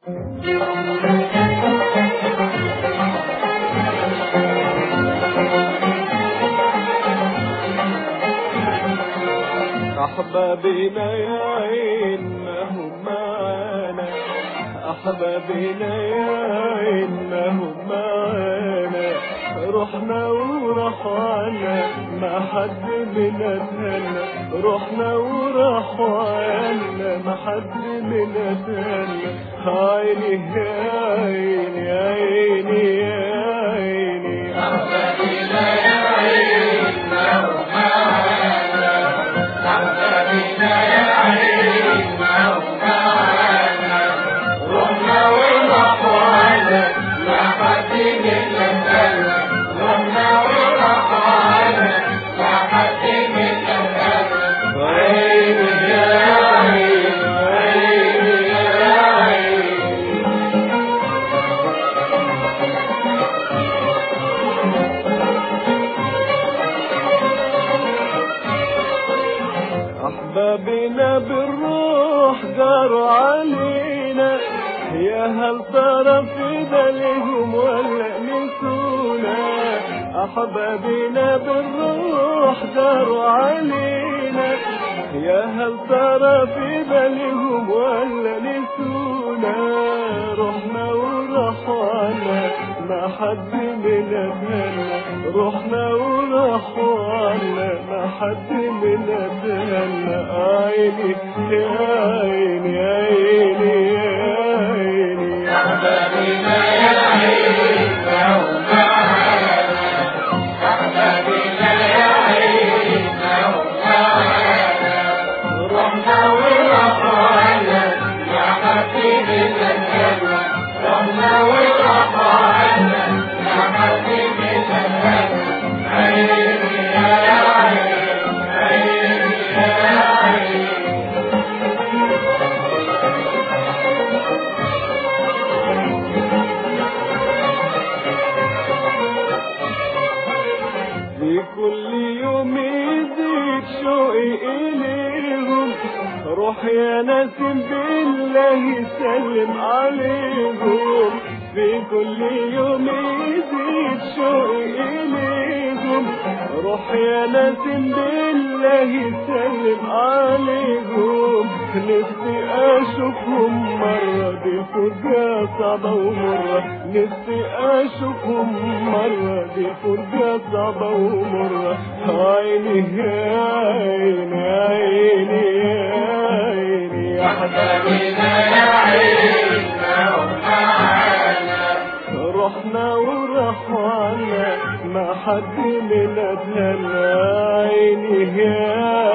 أحبابنا يا عين ما هم معانا أحبابنا يا عين ما هم معانا رحنا ورحنا ما حد منا تهنى رحنا ورحنا ما حد منا تهنى عيني يا عيني يا عيني يا عيني أحبابنا يا عين ما هم معانا أحبابنا يا عين ما هم معانا رحنا ورحنا ما حد منا تهنى رحنا ورحنا ما حد منا تهنى عيني يا عيني عيني يا عيني أحبابنا بالروح جاروا علينا يا هل ترى في بالهم ولا نسونا أحبابنا بالروح جاروا علينا يا هل ترى في بالهم ولا نسونا رحنا ورحنا ما حد منا تهنى رحنا ورحنا ما حد منا تهنى عيني يا عيني يا عيني يا عيني أحبابنا يا عين ما هم معانا أحبابنا يا عين ما هم معانا رحنا ورحنا يا حبيبنا الجنة رحنا ورحنا يا حبيبنا الجنة عيني يا عين عيني يا عين في كل يوم يزيد شوقي إليهم روح يا نسيم بالله سلم عليهم في كل يوم يزيد شوقي إليهم روح يا نسيم بالله سلم عليهم نفسي أشوفهم مرة دي فرجة صعبة ومرة نفسي أشوفهم مرة دي فرجة صعبة ومرة عيني يا عيني يا عيني يا عيني يا أحبابنا يا عين ما هم معانا رحنا ورحنا ما حد منا تهنى عيني يا